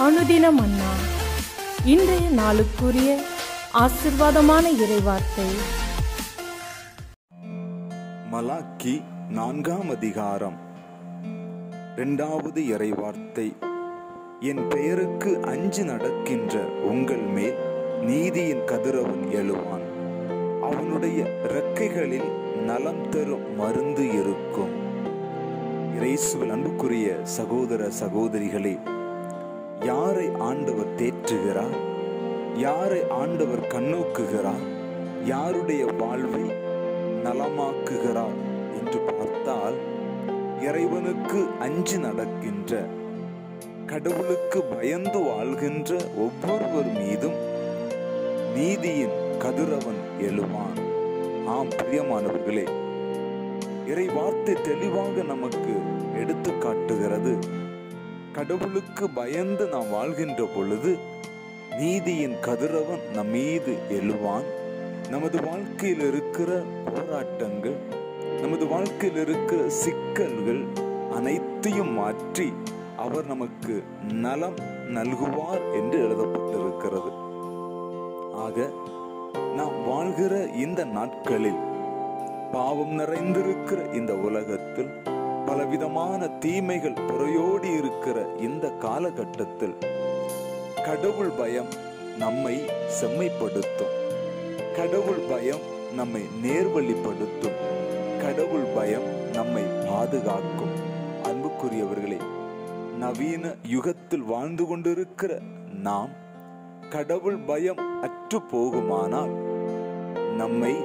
அனுதின மன்னா இன்றைய நாளுக்குரிய ஆசிர்வாதமான இறைவார்த்தை மலாக்கி நான்காம் அதிகாரம் இரண்டாவது இறைவார்த்தை என் பெயருக்கு அஞ்சு நடக்கின்ற உங்கள் மேல் நீதியின் கதிரவன் எழுவான் அவனுடைய இறக்கைகளில் நலம் தரும் மருந்து இருக்கும் இயேசுவில் அன்புக்குரிய சகோதர சகோதரிகளே யாரை ஆண்டவர் தேற்றுகிறார் யாரை ஆண்டவர் கண்ணோக்குகிறார் யாருடைய வாழ்வை நலமாக்குகிறார் என்று பார்த்தால் இறைவனுக்கு அஞ்சு நடக்கின்ற கடவுளுக்கு பயந்து வாழ்கின்ற ஒவ்வொருவர் மீதும் நீதியின் கதிரவன் எழுவான் ஆம் பிரியமானவர்களே இறை வார்த்தை தெளிவாக நமக்கு எடுத்து காட்டுகிறது கடவுளுக்கு பயந்து நாம் வாழ்கின்ற பொழுது நீதியின் கதிரவன் நம் மீது எழுவான் நமது வாழ்க்கையில் இருக்கிற போராட்டங்கள் நமது வாழ்க்கையில் இருக்கிற சிக்கல்கள் அனைத்தையும் மாற்றி அவர் நமக்கு நலம் நல்குவார் என்று எழுதப்பட்டிருக்கிறது ஆக நாம் வாழ்கிற இந்த நாட்களில் பாவம் நிறைந்திருக்கிற இந்த உலகத்தில் பலவிதமான தீமைகள் புறையோடி இருக்கிற இந்த காலகட்டத்தில் கடவுள் பயம் நம்மை செம்மைப்படுத்தும் கடவுள் பயம் நம்மை நேர்வழிப்படுத்தும் கடவுள் பயம் நம்மை பாதுகாக்கும் அன்புக்குரியவர்களே நவீன யுகத்தில் வாழ்ந்து கொண்டிருக்கிற நாம் கடவுள் பயம் அற்று போகுமானால் நம்மை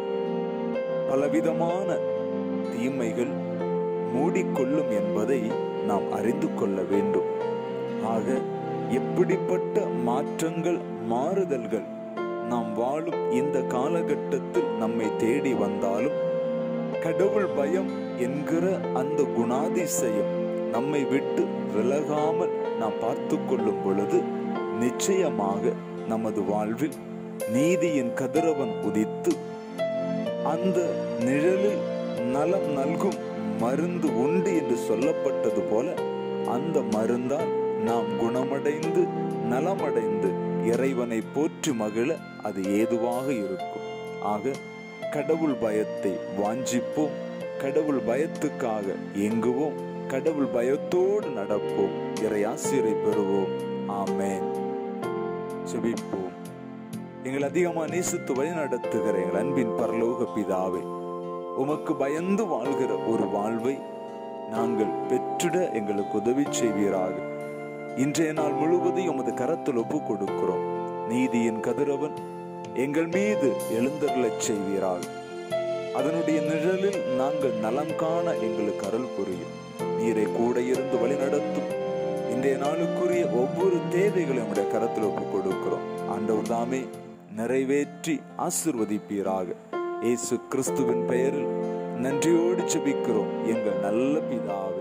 பலவிதமான தீமைகள் மூடிக்கொள்ளும் என்பதை நாம் அறிந்து கொள்ள வேண்டும் ஆக எப்படிப்பட்ட மாற்றங்கள் மாறுதல்கள் நாம் வாழும் இந்த காலகட்டத்தில் நம்மை தேடி வந்தாலும் கடவுள் பயம் என்கிற அந்த குணாதிசயம் நம்மை விட்டு விலகாமல் நாம் பார்த்து கொள்ளும் பொழுது நிச்சயமாக நமது வாழ்வில் நீதியின் கதிரவன் உதித்து அந்த நிழலில் நலம் நல்கும் மருந்து உண்டு என்று சொல்லப்பட்டது போல அந்த மருந்தால் நாம் குணமடைந்து நலமடைந்து இறைவனை போற்றி மகிழ அது ஏதுவாக இருக்கும் ஆக கடவுள் பயத்தை வாஞ்சிப்போம் கடவுள் பயத்துக்காக இயங்குவோம் கடவுள் பயத்தோடு நடப்போம் இறை ஆசிரை பெறுவோம் ஆமேன் செபிப்போம் எங்கள் அதிகமா நேசித்து வழி நடத்துகிற எங்கள் அன்பின் பரலோக பிதாவே உமக்கு பயந்து வாழ்கிற ஒரு வாழ்வை நாங்கள் பெற்றிட எங்களுக்கு உதவி செய்வீராக இன்றைய நாள் முழுவதும் உமது கரத்தில் ஒப்பு கொடுக்கிறோம் நீதியின் கதிரவன் எங்கள் மீது எழுந்தருளச் செய்வீராக அதனுடைய நிழலில் நாங்கள் நலம் காண எங்களுக்கு அருள் புரியும் நீரை கூட இருந்து வழி நடத்தும் இன்றைய நாளுக்குரிய ஒவ்வொரு தேவைகளையும் உடைய கரத்தில் ஒப்பு கொடுக்கிறோம் ஆண்டவர் தாமே நிறைவேற்றி ஆசிர்வதிப்பீராக இயேசு கிறிஸ்துவின் பெயரில் நன்றியோடு ஜெபிக்கிறோம் எங்கள் நல்ல பிதாவே